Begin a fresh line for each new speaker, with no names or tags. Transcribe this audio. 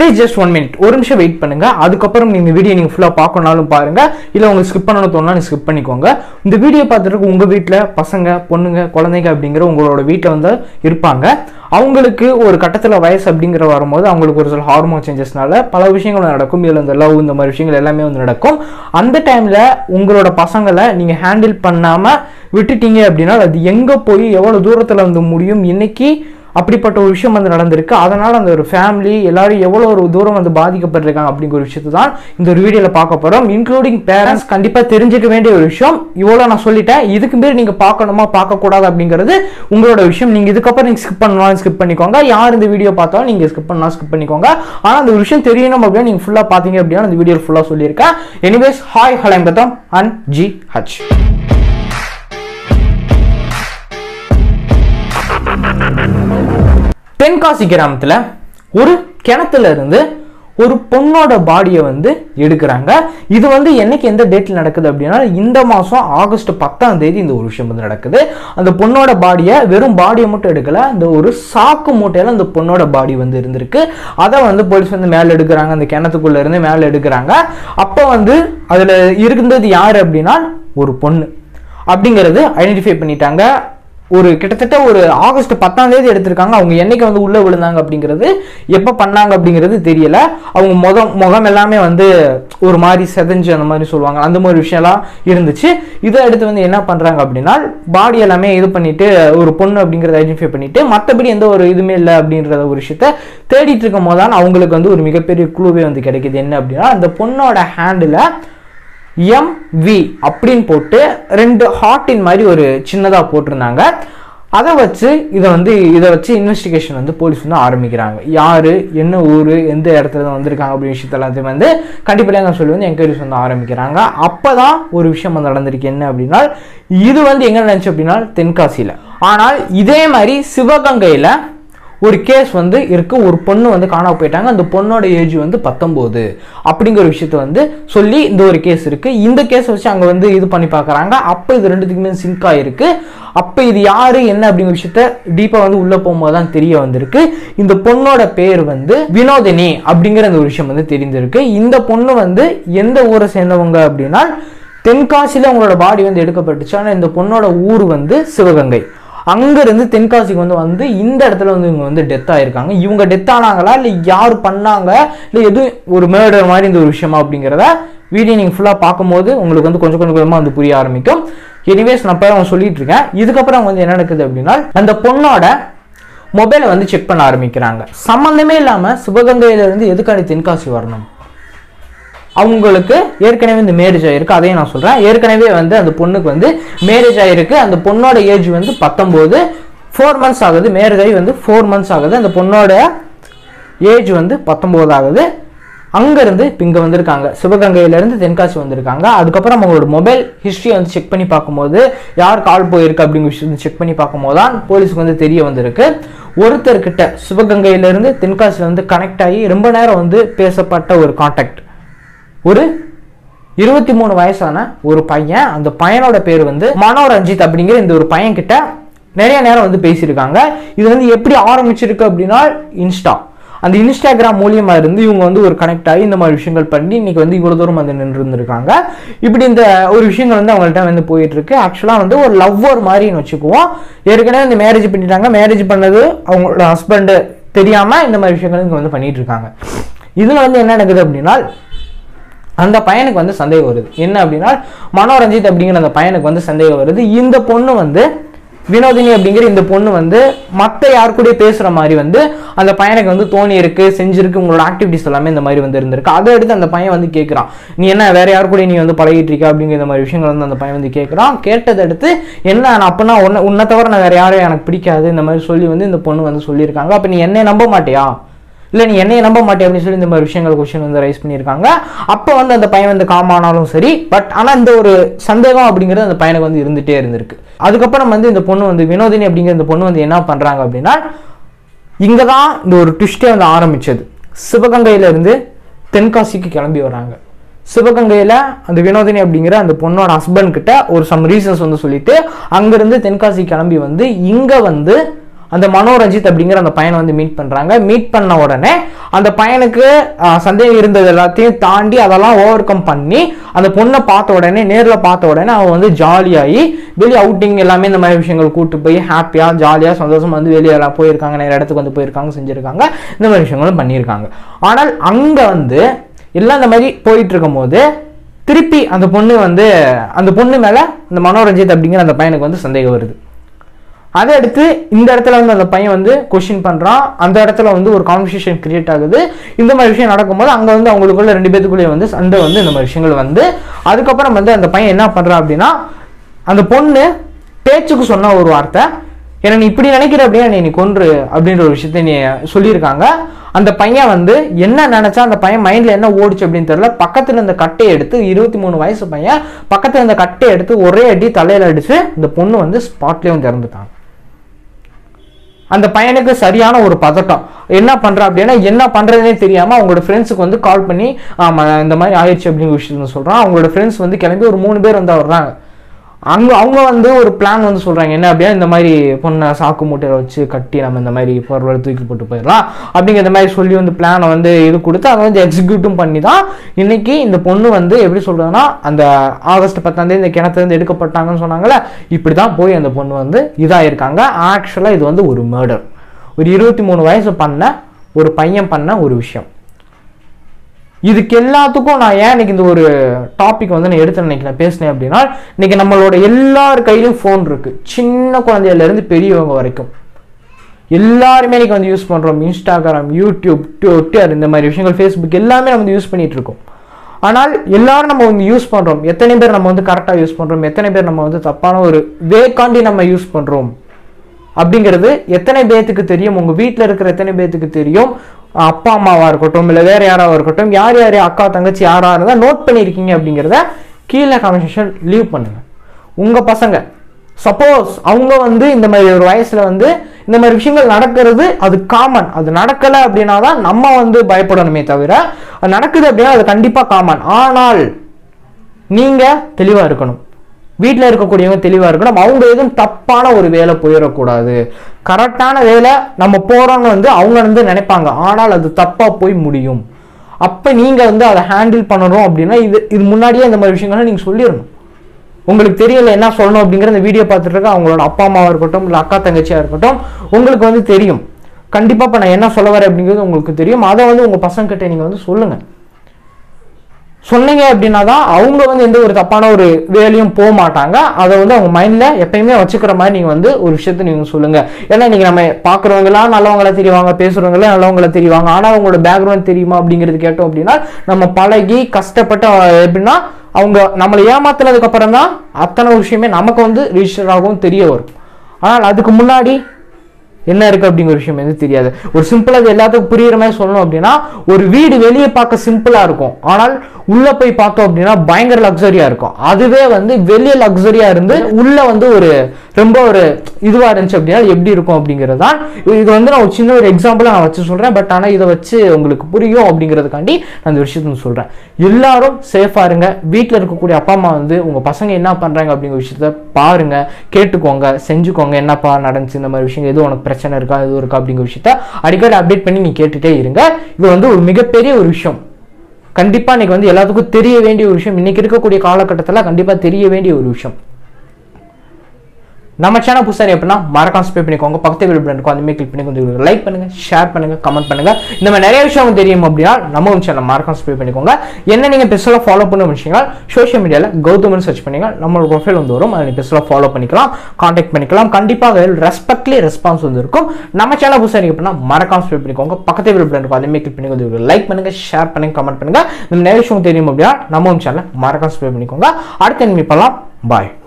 please just one minute ஒரு நிமிஷம் wait பண்ணுங்க அதுக்கப்புறம் இந்த வீடியோ நீங்க ஃபுல்லா பார்க்கணும்னாலும் பாருங்க இல்ல உங்களுக்கு ஸ்கிப் பண்ணணும் தோணுனா நீங்க ஸ்கிப் பண்ணிக்கோங்க இந்த வீடியோ பார்த்துட்டு உங்க வீட்ல பசங்க பொண்ணுங்க குழந்தைங்க அப்படிங்கிற உங்களோட வீட்டில் வந்து இருப்பாங்க அவங்களுக்கு ஒரு கட்டத்துல வயசு அப்படிங்கிற வரும்போது அவங்களுக்கு ஒரு சில ஹார்மோன் சேஞ்சஸ்னால பல விஷயங்கள் நடக்கும் இதில் இந்த லவ் இந்த மாதிரி விஷயங்கள் எல்லாமே வந்து நடக்கும் அந்த டைம்ல உங்களோட பசங்களை நீங்க ஹேண்டில் பண்ணாம விட்டுட்டீங்க அப்படின்னா அது எங்க போய் எவ்வளவு தூரத்துல வந்து முடியும் இன்னைக்கு அப்படிப்பட்ட ஒரு விஷயம் வந்து நடந்திருக்கு அதனால அந்த ஒரு ஃபேமிலி எல்லாரும் எவ்வளோ ஒரு தூரம் வந்து பாதிக்கப்பட்டிருக்காங்க அப்படிங்கிற ஒரு விஷயத்தை தான் இந்த ஒரு வீடியோவில் பார்க்க போகிறோம் இன்க்ளூடிங் பேரண்ட்ஸ் கண்டிப்பாக தெரிஞ்சுக்க வேண்டிய ஒரு விஷயம் இவ்வளோ நான் சொல்லிட்டேன் இதுக்கு மேலே நீங்கள் பார்க்கணுமா பார்க்கக்கூடாது அப்படிங்கிறது உங்களோட விஷயம் நீங்கள் இதுக்கப்புறம் நீங்கள் ஸ்கிப் பண்ணலாம் ஸ்கிப் பண்ணிக்கோங்க யார் இந்த வீடியோ பார்த்தாலும் நீங்கள் ஸ்கிப் பண்ணலாம் ஸ்கிப் பண்ணிக்கோங்க ஆனால் அந்த ஒரு விஷயம் தெரியணும் அப்படின்னா நீங்கள் ஃபுல்லாக பார்த்தீங்க அப்படின்னா அந்த வீடியோ ஃபுல்லாக சொல்லியிருக்கேன் எனிவேஸ் ஹாய் ஹலம் கதம் அண்ட் ஜி ஹச் தென்காசி கிராமத்தில் ஒரு கிணத்துல இருந்து ஒரு பொண்ணோட பாடியை வந்து எடுக்கிறாங்க இது வந்து என்னைக்கு எந்த டேட்டில் நடக்குது அப்படின்னா இந்த மாதம் ஆகஸ்ட் பத்தாம் தேதி இந்த ஒரு விஷயம் வந்து நடக்குது அந்த பொண்ணோட பாடியை வெறும் பாடியை மட்டும் எடுக்கல அந்த ஒரு சாக்கு மூட்டையில அந்த பொண்ணோட பாடி வந்து இருந்திருக்கு அதை வந்து போலீஸ் வந்து மேலே எடுக்கிறாங்க அந்த கிணத்துக்குள்ள இருந்து மேலே எடுக்கிறாங்க அப்போ வந்து அதில் இருந்தது யார் அப்படின்னா ஒரு பொண்ணு அப்படிங்கிறது ஐடென்டிஃபை பண்ணிட்டாங்க ஒரு கிட்டத்தட்ட ஒரு ஆகஸ்ட் பத்தாம் தேதி எடுத்திருக்காங்க அவங்க என்னைக்கு வந்து உள்ள விழுந்தாங்க அப்படிங்கிறது எப்போ பண்ணாங்க அப்படிங்கிறது தெரியல அவங்க முகம் முகம் எல்லாமே வந்து ஒரு மாதிரி செதஞ்சு அந்த மாதிரி சொல்லுவாங்க அந்த மாதிரி விஷயம்லாம் இருந்துச்சு இதை எடுத்து வந்து என்ன பண்றாங்க அப்படின்னா பாடி எல்லாமே இது பண்ணிட்டு ஒரு பொண்ணு அப்படிங்கிறத ஐடென்டிஃபை பண்ணிட்டு மற்றபடி எந்த ஒரு இதுவுமே இல்லை அப்படின்றத ஒரு விஷயத்த தேடிட்டு இருக்கும் போது தான் அவங்களுக்கு வந்து ஒரு மிகப்பெரிய குழுவே வந்து கிடைக்குது என்ன அப்படின்னா அந்த பொண்ணோட ஹேண்டில் எம்வி அப்படின்னு போட்டு ரெண்டு ஹார்ட்டின் மாதிரி ஒரு சின்னதாக போட்டிருந்தாங்க அதை வச்சு இதை வந்து இதை வச்சு இன்வெஸ்டிகேஷன் வந்து போலீஸ் வந்து ஆரம்பிக்கிறாங்க யார் என்ன ஊர் எந்த இடத்துல இருந்து வந்திருக்காங்க அப்படி விஷயத்த எல்லாத்தையும் வந்து கண்டிப்பாக சொல்லி வந்து என்கொயரிஸ் வந்து ஆரம்பிக்கிறாங்க அப்போ தான் ஒரு விஷயம் வந்து நடந்திருக்கு என்ன அப்படின்னா இது வந்து எங்கே நினச்சி அப்படின்னா தென்காசியில் ஆனால் இதே மாதிரி சிவகங்கையில் ஒரு கேஸ் வந்து இருக்கு ஒரு பொண்ணு வந்து காணாம போயிட்டாங்க அந்த பொண்ணோட ஏஜ் வந்து பத்தொம்போது அப்படிங்கிற விஷயத்த வந்து சொல்லி இந்த ஒரு கேஸ் இருக்கு இந்த கேஸ் வச்சு அங்க வந்து இது பண்ணி பார்க்கறாங்க அப்போ இது ரெண்டுத்துக்குமே சிங்க் ஆயிருக்கு அப்போ இது யாரு என்ன அப்படிங்கிற விஷயத்த டீப்பா வந்து உள்ள போகும்போது தான் தெரிய வந்திருக்கு இந்த பொண்ணோட பேர் வந்து வினோதினி அப்படிங்கிற அந்த ஒரு விஷயம் வந்து தெரிந்திருக்கு இந்த பொண்ணு வந்து எந்த ஊரை சேர்ந்தவங்க அப்படின்னா தென்காசியில் அவங்களோட பாடி வந்து எடுக்கப்பட்டுச்சு ஆனால் இந்த பொண்ணோட ஊர் வந்து சிவகங்கை அங்கேருந்து தென்காசிக்கு வந்து வந்து இந்த இடத்துல வந்து இவங்க வந்து டெத் ஆயிருக்காங்க இவங்க டெத் ஆனாங்களா இல்லை யார் பண்ணாங்க இல்லை எதுவும் ஒரு மேர்டர் மாதிரி இந்த ஒரு விஷயமா அப்படிங்கிறத வீடியோ நீங்கள் ஃபுல்லாக பார்க்கும்போது உங்களுக்கு வந்து கொஞ்சம் கொஞ்சம் கொஞ்சமாக வந்து புரிய ஆரம்பிக்கும் எனிவேஸ் நான் போய் அவங்க சொல்லிட்டு இருக்கேன் இதுக்கப்புறம் வந்து என்ன நடக்குது அப்படின்னா அந்த பொண்ணோட மொபைலை வந்து செக் பண்ண ஆரம்பிக்கிறாங்க சம்மந்தமே இல்லாமல் சிவகங்கையிலேருந்து எதுக்காடி தென்காசி வரணும் அவங்களுக்கு ஏற்கனவே இந்த மேரேஜ் ஆயிருக்கு அதையும் நான் சொல்றேன் ஏற்கனவே வந்து அந்த பொண்ணுக்கு வந்து மேரேஜ் ஆயிருக்கு அந்த பொண்ணோட ஏஜ் வந்து பத்தொம்போது ஃபோர் மந்த்ஸ் ஆகுது மேரேஜ் ஆகி வந்து ஃபோர் மந்த்ஸ் ஆகுது அந்த பொண்ணோட ஏஜ் வந்து பத்தொம்போது ஆகுது அங்கேருந்து இப்போ இங்கே வந்திருக்காங்க சிவகங்கையிலேருந்து தென்காசி வந்திருக்காங்க அதுக்கப்புறம் அவங்களோட மொபைல் ஹிஸ்ட்ரியை வந்து செக் பண்ணி பார்க்கும்போது யார் கால் போயிருக்கு அப்படிங்கிற விஷயத்தை செக் பண்ணி பார்க்கும்போது தான் போலீஸுக்கு வந்து தெரிய வந்திருக்கு ஒருத்தர்கிட்ட சிவகங்கையிலேருந்து தென்காசியில் வந்து கனெக்ட் ஆகி ரொம்ப நேரம் வந்து பேசப்பட்ட ஒரு கான்டாக்ட் ஒரு இருபத்தி மூணு வயசான ஒரு பையன் அந்த பையனோட பேர் வந்து மனோரஞ்சித் அப்படிங்கிற இந்த ஒரு பையன் கிட்ட நிறைய நேரம் வந்து பேசியிருக்காங்க இது வந்து எப்படி ஆரம்பிச்சிருக்கு அப்படின்னா இன்ஸ்டா அந்த இன்ஸ்டாகிராம் மூலியமா இருந்து இவங்க வந்து ஒரு கனெக்ட் ஆகி இந்த மாதிரி விஷயங்கள் பண்ணி இன்னைக்கு வந்து இவ்வளவு தூரம் வந்து நின்று இருந்திருக்காங்க இப்படி இந்த ஒரு விஷயங்கள் வந்து அவங்கள்ட்ட வந்து போயிட்டு இருக்கு ஆக்சுவலா வந்து ஒரு லவ்வர் மாதிரின்னு வச்சுக்குவோம் ஏற்கனவே இந்த மேரேஜ் பண்ணிட்டாங்க மேரேஜ் பண்ணது அவங்களோட ஹஸ்பண்ட் தெரியாம இந்த மாதிரி விஷயங்கள் இங்க வந்து பண்ணிட்டு இருக்காங்க இதுல வந்து என்ன நடக்குது அப்படின்னா அந்த பையனுக்கு வந்து சந்தேகம் வருது என்ன அப்படின்னா மனோரஞ்சித் அப்படிங்கிற அந்த பையனுக்கு வந்து சந்தேகம் வருது இந்த பொண்ணு வந்து வினோதினி அப்படிங்கிற இந்த பொண்ணு வந்து மற்ற யார் கூட பேசுற மாதிரி வந்து அந்த பையனுக்கு வந்து தோணி இருக்கு செஞ்சிருக்கு உங்களோட ஆக்டிவிட்டிஸ் எல்லாமே இந்த மாதிரி வந்து இருந்திருக்கு அதை எடுத்து அந்த பையன் வந்து கேட்குறான் நீ என்ன வேற யார் கூட நீ வந்து பழகிட்டு இருக்க அப்படிங்கிற இந்த மாதிரி விஷயங்கள் வந்து அந்த பையன் வந்து கேட்குறான் கேட்டதை எடுத்து என்ன நான் அப்பனா உன்னை உன்னை தவிர நான் வேற யாரும் எனக்கு பிடிக்காது இந்த மாதிரி சொல்லி வந்து இந்த பொண்ணு வந்து சொல்லியிருக்காங்க அப்போ நீ என்னை நம்ப மாட்டியா இல்லை நீ என்னைய நம்ப மாட்டே அப்படின்னு சொல்லி இந்த மாதிரி விஷயங்கள் கொஸ்டின் வந்து ரைஸ் பண்ணியிருக்காங்க அப்போ வந்து அந்த பையன் வந்து காமானாலும் சரி பட் ஆனால் இந்த ஒரு சந்தேகம் அப்படிங்கிறது அந்த பையனுக்கு வந்து இருந்துகிட்டே இருந்திருக்கு அதுக்கப்புறம் வந்து இந்த பொண்ணு வந்து வினோதினி அப்படிங்கிற இந்த பொண்ணு வந்து என்ன பண்ணுறாங்க அப்படின்னா இங்கே தான் இந்த ஒரு ட்விஸ்டே வந்து ஆரம்பிச்சது சிவகங்கையிலேருந்து தென்காசிக்கு கிளம்பி வராங்க சிவகங்கையில் அந்த வினோதினி அப்படிங்கிற அந்த பொண்ணோட ஹஸ்பண்ட் கிட்ட ஒரு சம் ரீசன்ஸ் வந்து சொல்லிட்டு அங்கேருந்து தென்காசி கிளம்பி வந்து இங்கே வந்து அந்த மனோரஞ்சித் அப்படிங்கிற அந்த பையனை வந்து மீட் பண்றாங்க மீட் பண்ண உடனே அந்த பையனுக்கு ஆஹ், சந்தேகம் இருந்தது எல்லாத்தையும் தாண்டி அதெல்லாம் ஓவர் கம் பண்ணி அந்த பொண்ணை பார்த்த உடனே நேரில் பார்த்த உடனே அவன் வந்து ஜாலியாகி வெளியே அவுட்டிங் எல்லாமே இந்த மாதிரி விஷயங்கள் கூட்டு போய் ஹாப்பியாக ஜாலியாக சந்தோஷமா வந்து வெளியே எல்லாம் போயிருக்காங்க நிறைய இடத்துக்கு வந்து போயிருக்காங்க செஞ்சுருக்காங்க இந்த மாதிரி விஷயங்களும் பண்ணியிருக்காங்க ஆனால் அங்கே வந்து எல்லாம் இந்த மாதிரி போயிட்டு இருக்கும்போது திருப்பி அந்த பொண்ணு வந்து அந்த பொண்ணு மேலே அந்த மனோரஞ்சித் அப்படிங்கிற அந்த பையனுக்கு வந்து சந்தேகம் வருது அதை அடுத்து இந்த இடத்துல வந்து அந்த பையன் வந்து கொஷின் பண்றான் அந்த இடத்துல வந்து ஒரு கான்வர்சேஷன் கிரியேட் ஆகுது இந்த மாதிரி விஷயம் நடக்கும்போது அங்க வந்து அவங்களுக்குள்ள ரெண்டு பேத்துக்குள்ளே வந்து சண்டை வந்து இந்த மாதிரி விஷயங்கள் வந்து அதுக்கப்புறம் வந்து அந்த பையன் என்ன பண்றான் அப்படின்னா அந்த பொண்ணு பேச்சுக்கு சொன்ன ஒரு வார்த்தை என்ன நீ இப்படி நினைக்கிற அப்படின்னா நீ நீ கொன்று அப்படின்ற ஒரு விஷயத்த நீ சொல்லியிருக்காங்க அந்த பையன் வந்து என்ன நினைச்சா அந்த பையன் மைண்ட்ல என்ன ஓடுச்சு அப்படின்னு தெரியல பக்கத்துல இருந்த கட்டையை எடுத்து இருபத்தி மூணு வயசு பையன் பக்கத்துல இருந்த கட்டையை எடுத்து ஒரே அடி தலையில அடிச்சு இந்த பொண்ணு வந்து ஸ்பாட்லயே வந்து இறந்துட்டாங்க அந்த பையனுக்கு சரியான ஒரு பதட்டம் என்ன பண்றா அப்படின்னா என்ன பண்றதுனே தெரியாம அவங்களோட ஃப்ரெண்ட்ஸுக்கு வந்து கால் பண்ணி ஆமா இந்த மாதிரி ஆயிடுச்சு அப்படிங்கிற விஷயத்த சொல்றான் அவங்களோட ஃப்ரெண்ட்ஸ் வந்து கிளம்பி ஒரு மூணு பேர் வந்து வர்றாங்க அங்க அவங்க வந்து ஒரு பிளான் வந்து சொல்றாங்க என்ன அப்படின்னா இந்த மாதிரி பொண்ணை சாக்கு மூட்டையில வச்சு கட்டி நம்ம இந்த மாதிரி பொருளை தூக்கி போட்டு போயிடலாம் அப்படிங்கிற மாதிரி சொல்லி வந்து பிளானை வந்து இது கொடுத்து அதை வந்து எக்ஸிக்யூட்டும் பண்ணி தான் இன்னைக்கு இந்த பொண்ணு வந்து எப்படி சொல்றதுன்னா அந்த ஆகஸ்ட் பத்தாம் தேதி இந்த கிணத்துல இருந்து எடுக்கப்பட்டாங்கன்னு சொன்னாங்கல்ல இப்படி தான் போய் அந்த பொண்ணு வந்து இதாயிருக்காங்க ஆக்சுவலாக இது வந்து ஒரு மர்டர் ஒரு இருபத்தி மூணு வயசு பண்ண ஒரு பையன் பண்ண ஒரு விஷயம் இதுக்கு எல்லாத்துக்கும் நான் ஏன் இன்னைக்கு இந்த ஒரு டாபிக் வந்து நான் எடுத்து நினைக்கிறேன் பேசினேன் அப்படின்னா இன்னைக்கு நம்மளோட எல்லார் கையிலும் ஃபோன் இருக்கு சின்ன குழந்தையில இருந்து பெரியவங்க வரைக்கும் எல்லாருமே இன்னைக்கு வந்து யூஸ் பண்றோம் இன்ஸ்டாகிராம் யூடியூப் ட்விட்டர் இந்த மாதிரி விஷயங்கள் ஃபேஸ்புக் எல்லாமே நம்ம வந்து யூஸ் பண்ணிட்டு இருக்கோம் ஆனால் எல்லாரும் நம்ம வந்து யூஸ் பண்றோம் எத்தனை பேர் நம்ம வந்து கரெக்டாக யூஸ் பண்றோம் எத்தனை பேர் நம்ம வந்து தப்பான ஒரு வேக்காண்டி நம்ம யூஸ் பண்றோம் அப்படிங்கிறது எத்தனை பேத்துக்கு தெரியும் உங்க வீட்டில் இருக்கிற எத்தனை பேத்துக்கு தெரியும் அப்பா அம்மாவா இருக்கட்டும் இல்லை வேற யாராவா இருக்கட்டும் யார் யார் அக்கா தங்கச்சி யாரா இருந்தா நோட் பண்ணியிருக்கீங்க அப்படிங்கிறத கீழே கமெண்ட் லீவ் பண்ணுங்க உங்க பசங்க சப்போஸ் அவங்க வந்து இந்த மாதிரி ஒரு வயசுல வந்து இந்த மாதிரி விஷயங்கள் நடக்கிறது அது காமன் அது நடக்கல அப்படின்னா தான் நம்ம வந்து பயப்படணுமே தவிர அது நடக்குது அப்படின்னா அது கண்டிப்பா காமன் ஆனால் நீங்க தெளிவா இருக்கணும் வீட்டில் இருக்கக்கூடியவங்க தெளிவா இருக்கணும் அவங்க எதுவும் தப்பான ஒரு வேலை போயிடக்கூடாது கரெக்டான வேலை நம்ம போறோம்னு வந்து அவங்க வந்து நினைப்பாங்க ஆனால் அது தப்பா போய் முடியும் அப்ப நீங்க வந்து அதை ஹேண்டில் பண்ணணும் அப்படின்னா இது இது முன்னாடியே இந்த மாதிரி விஷயங்களை நீங்க சொல்லிடணும் உங்களுக்கு தெரியல என்ன சொல்லணும் அப்படிங்கிற இந்த வீடியோ பார்த்துட்டு இருக்க அவங்களோட அப்பா அம்மாவா இருக்கட்டும் இல்லை அக்கா தங்கச்சியா இருக்கட்டும் உங்களுக்கு வந்து தெரியும் கண்டிப்பா இப்ப நான் என்ன சொல்ல வரேன் அப்படிங்கிறது உங்களுக்கு தெரியும் அதை வந்து உங்க பசங்க கிட்ட நீங்க வந்து சொல்லுங்க சொன்னீங்க அப்படின்னா தான் அவங்க வந்து எந்த ஒரு தப்பான ஒரு வேலையும் போக மாட்டாங்க அதை வந்து அவங்க மைண்ட்ல எப்பயுமே வச்சுக்கிற மாதிரி நீங்க வந்து ஒரு விஷயத்த நீங்க சொல்லுங்க ஏன்னா நீங்க நம்ம பாக்குறவங்களாம் நல்லவங்கள தெரிவாங்க பேசுறவங்களே நல்லவங்கள தெரிவாங்க ஆனா அவங்களோட பேக்ரவுண்ட் தெரியுமா அப்படிங்கிறது கேட்டோம் அப்படின்னா நம்ம பழகி கஷ்டப்பட்டு அஹ், எப்படின்னா அவங்க நம்மளை ஏமாத்துனதுக்கு அப்புறம் தான் அத்தனை விஷயமே நமக்கு வந்து ரிஜிஸ்டர் ஆகவும் தெரிய வரும் ஆனால் அதுக்கு முன்னாடி என்ன இருக்கு அப்படிங்கிற விஷயம் எதுவும் தெரியாது ஒரு சிம்பிளா இது எல்லாத்துக்கும் புரியுற மாதிரி சொல்லணும் அப்படின்னா ஒரு வீடு வெளியே பார்க்க சிம்பிளா இருக்கும் ஆனால் உள்ள போய் பார்த்தோம் அப்படின்னா பயங்கர லக்ஸரியா இருக்கும் அதுவே வந்து வெளியே லக்ஸரியா இருந்து உள்ள வந்து ஒரு ரொம்ப ஒரு இதுவா இருந்துச்சு அப்படின்னா எப்படி இருக்கும் அப்படிங்கிறது தான் இது வந்து நான் ஒரு சின்ன ஒரு எக்ஸாம்பிளா நான் வச்சு சொல்றேன் பட் ஆனா இதை வச்சு உங்களுக்கு புரியும் அப்படிங்கிறதுக்காண்டி நான் இந்த விஷயத்த நான் சொல்றேன் எல்லாரும் சேஃபா இருங்க வீட்டில் இருக்கக்கூடிய அப்பா அம்மா வந்து உங்க பசங்க என்ன பண்றாங்க அப்படிங்கிற விஷயத்த பாருங்க கேட்டுக்கோங்க செஞ்சுக்கோங்க என்னப்பா நடந்துச்சு இந்த மாதிரி விஷயம் எதுவும் உனக்கு பிரச்சனை இருக்கா எதுவும் இருக்கா அப்படிங்கிற விஷயத்த அடிக்கடி அப்டேட் பண்ணி நீ கேட்டுட்டே இருங்க இது வந்து ஒரு மிகப்பெரிய ஒரு விஷயம் கண்டிப்பா இன்னைக்கு வந்து எல்லாத்துக்கும் தெரிய வேண்டிய ஒரு விஷயம் இன்னைக்கு இருக்கக்கூடிய காலகட்டத்தில் கண்டிப்பா தெரிய வேண்டிய ஒரு விஷயம் நம்ம சேனல் புதுசாக எப்படின்னா மறக்காம சப்ஸ்கிரைப் பண்ணிக்கோங்க பக்கத்து வீடு இருக்கும் அந்த மாதிரி கிளிக் பண்ணி கொஞ்சம் லைக் பண்ணுங்க ஷேர் பண்ணுங்க கமெண்ட் பண்ணுங்க இந்த மாதிரி நிறைய விஷயம் தெரியும் அப்படின்னா நம்ம சேனல் மறக்காம சப்ஸ்கிரைப் பண்ணிக்கோங்க என்ன நீங்க பெருசாக ஃபாலோ பண்ண விஷயங்கள் சோஷியல் மீடியாவில் கௌதமன் சர்ச் பண்ணீங்க நம்மளோட ப்ரொஃபைல் வந்து வரும் அதை பெருசாக ஃபாலோ பண்ணிக்கலாம் காண்டாக்ட் பண்ணிக்கலாம் கண்டிப்பாக ரெஸ்பெக்ட்லி ரெஸ்பான்ஸ் வந்து இருக்கும் நம்ம சேனல் புதுசாக எப்படின்னா மறக்காம சப்ஸ்கிரைப் பண்ணிக்கோங்க பக்கத்து வீடு இருக்கும் அதே மாதிரி கிளிக் பண்ணி கொஞ்சம் லைக் பண்ணுங்க ஷேர் பண்ணுங்க கமெண்ட் பண்ணுங்க இந்த நிறைய விஷயம் தெரியும் அப்படின்னா நம்ம சேனல் மறக்காம சப்ஸ்கிரைப் பண்ணிக்கோங்க அடுத்த மீட் பண்ணலாம் பாய்